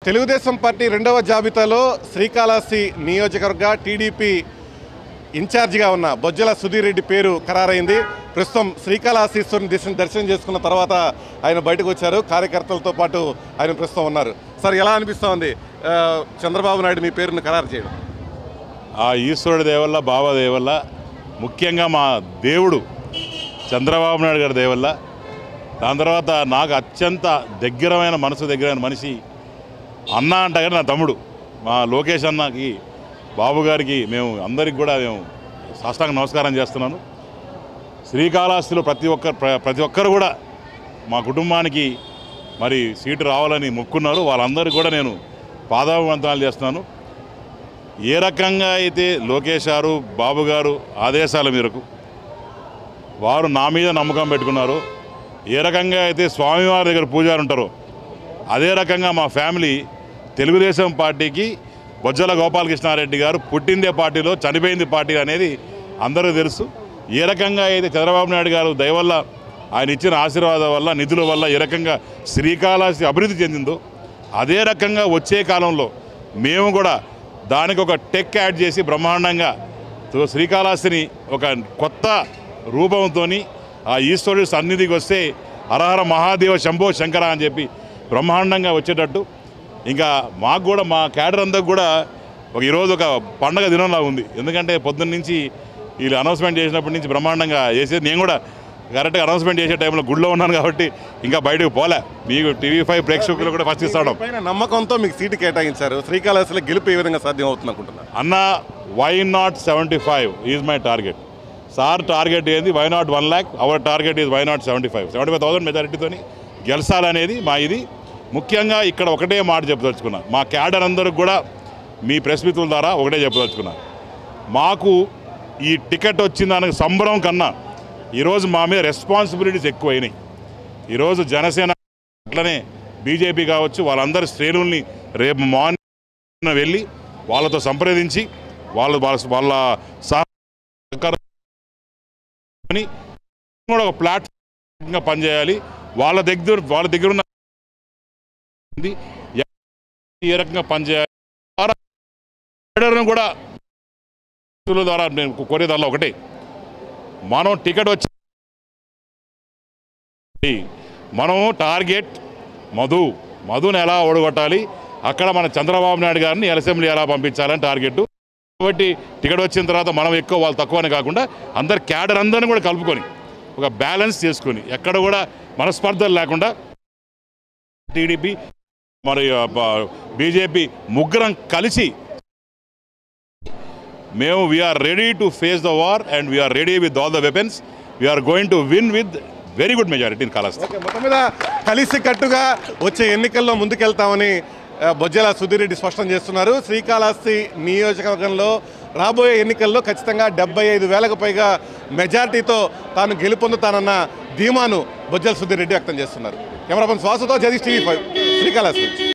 Telugu Desam party రెండవ జాబితాలో శ్రీకాళహస్తి నియోజకవర్గ టీడీపీ ఇన్ఛార్జిగా ఉన్న బొజ్జల సుధీర్ రెడ్డి పేరు ఖరారైంది ప్రస్తుతం శ్రీకాళహస్తీశ్వరుని దర్శనం దర్శనం చేసుకున్న తర్వాత ఆయన బయటకు వచ్చారు కార్యకర్తలతో పాటు ఆయన ప్రస్తుతం ఉన్నారు సార్ ఎలా అనిపిస్తూ ఉంది ఆ, చంద్రబాబు నాయుడు మీ పేరును ఖరారు చేయడం ఆ ఈశ్వరుడి దేవల్ల బావ దేవల్ల ముఖ్యంగా మా దేవుడు చంద్రబాబు నాయుడు గారి దేవల్ల దాని తర్వాత నాకు అత్యంత దగ్గరమైన మనసు దగ్గరైన మనిషి అన్న అంటే కానీ నా తమ్ముడు మా లోకేష్ అన్నకి బాబు గారికి మేము అందరికి కూడా మేము సాష్టాంగ నమస్కారం చేస్తున్నాను శ్రీకాళహస్తిలో ప్రతి ఒక్క ప్ర- ప్రతి ఒక్కరు కూడా మా కుటుంబానికి మరి సీటు రావాలని మొక్కున్నారు వాళ్ళందరికీ కూడా నేను పాదాభివందనాలు చేస్తున్నాను ఏ రకంగా అయితే లోకేష్ గారు బాబు గారు ఆదేశాల మేరకు వారు నా మీద నమ్మకం పెట్టుకున్నారు ఏ రకంగా అయితే స్వామివారి దగ్గర పూజారు ఉంటారో అదే రకంగా మా ఫ్యామిలీ తెలుగుదేశం పార్టీకి బొజ్జల గోపాలకృష్ణారెడ్డి గారు పుట్టిందే పార్టీలో చనిపోయింది పార్టీ అనేది అందరూ తెలుసు ఏ రకంగా అయితే చంద్రబాబు నాయుడు గారు దయవల్ల ఆయన ఇచ్చిన ఆశీర్వాదం వల్ల నిధుల వల్ల ఏ రకంగా శ్రీకాళహస్తి అభివృద్ధి చెందిందో అదే రకంగా వచ్చే కాలంలో మేము కూడా దానికి ఒక టెక్ యాడ్ చేసి బ్రహ్మాండంగా తో శ్రీకాళహస్తిని ఒక కొత్త రూపంతో ఆ ఈశ్వరుడి సన్నిధికి వస్తే హరహర మహాదేవ శంభో శంకర అని చెప్పి బ్రహ్మాండంగా వచ్చేటట్టు ఇంకా మాకు కూడా మా క్యాడర్ అందరికి కూడా ఒక ఈరోజు ఒక పండగ దినంలా ఉంది ఎందుకంటే పొద్దున్న నుంచి వీళ్ళు అనౌన్స్మెంట్ చేసినప్పటి నుంచి బ్రహ్మాండంగా చేసేది నేను కూడా కరెక్ట్గా అనౌన్స్మెంట్ చేసే టైంలో గుడిలో ఉన్నాను కాబట్టి ఇంకా బయటకు పోలే మీకు టీవీ ఫైవ్ ప్రేక్షకులు కూడా ఫస్ట్ ఇస్తాడు పైన నమ్మకంతో మీకు సీటు కేటాయించారు శ్రీకాళహస్తిలో గెలుపు ఏ విధంగా సాధ్యం అవుతుంది అనుకుంటున్నారు అన్న why not seventy five is my target sir target ఏంది why not one lakh our target is why not seventy five seventy five thousand మెజారిటీతో గెలిచాలనేది మా ఇది ముఖ్యంగా ఇక్కడ ఒకటే మాట చెప్పదలుచుకున్నా మా క్యాడర్ అందరికి కూడా మీ ప్రెస్ మిత్రుల ద్వారా ఒకటే చెప్పదలుచుకున్నా మాకు ఈ టికెట్ వచ్చిన దానికి సంబరం కన్నా ఈరోజు మా మీద రెస్పాన్సిబిలిటీస్ ఎక్కువైనాయి ఈరోజు జనసేన అట్లనే బీజేపీ కావచ్చు వాళ్ళందరి శ్రేణుల్ని రేపు మార్నింగ్ వెళ్ళి వాళ్ళతో సంప్రదించి వాళ్ళ వాళ్ళ వాళ్ళ సహకారం అని కూడా ఒక ప్లాట్ఫామ్గా పనిచేయాలి వాళ్ళ దగ్గర వాళ్ళ దగ్గర ఉన్న ఉంది. ఏ రకంగా పనిచేయాలి ద్వారా లీడర్ను కూడా వ్యక్తుల ద్వారా నేను కోరేదల్లా ఒకటే మనం టికెట్ వచ్చి మనం టార్గెట్ మధు మధుని ఎలా ఓడగొట్టాలి అక్కడ మన చంద్రబాబు నాయుడు గారిని అసెంబ్లీ ఎలా పంపించాలని టార్గెట్ కాబట్టి టికెట్ వచ్చిన తర్వాత మనం ఎక్కువ వాళ్ళు తక్కువ అని కాకుండా అందరు క్యాడర్ అందరిని కూడా కలుపుకొని ఒక బ్యాలెన్స్ చేసుకొని ఎక్కడ కూడా మనస్పర్ధలు లేకుండా టీడీపీ మరి బీజేపీ ముగ్గురం కలిసి మేము we're ready to face the war and we're ready with all the weapons we're going to win with very good majority in కలాస్ ఓకే మొత్తం మీద కలిసి కట్టుగా వచ్చే ఎన్నికల్లో ముందుకెళ్తామని ఆ, బొజ్జల సుధీర్ రెడ్డి స్పష్టం చేస్తున్నారు శ్రీకాళహస్తి నియోజకవర్గంలో రాబోయే ఎన్నికల్లో ఖచ్చితంగా డెబ్బై ఐదు వేలకు పైగా మెజార్టీతో తాను గెలుపొందుతానన్న ధీమాను బొజ్జల సుధీర్ రెడ్డి వ్యక్తం చేస్తున్నారు కెమెరామెన్ శ్వాసతో జగదీష్ టీవీ ఫైవ్ శ్రీకాళహస్తి నుంచి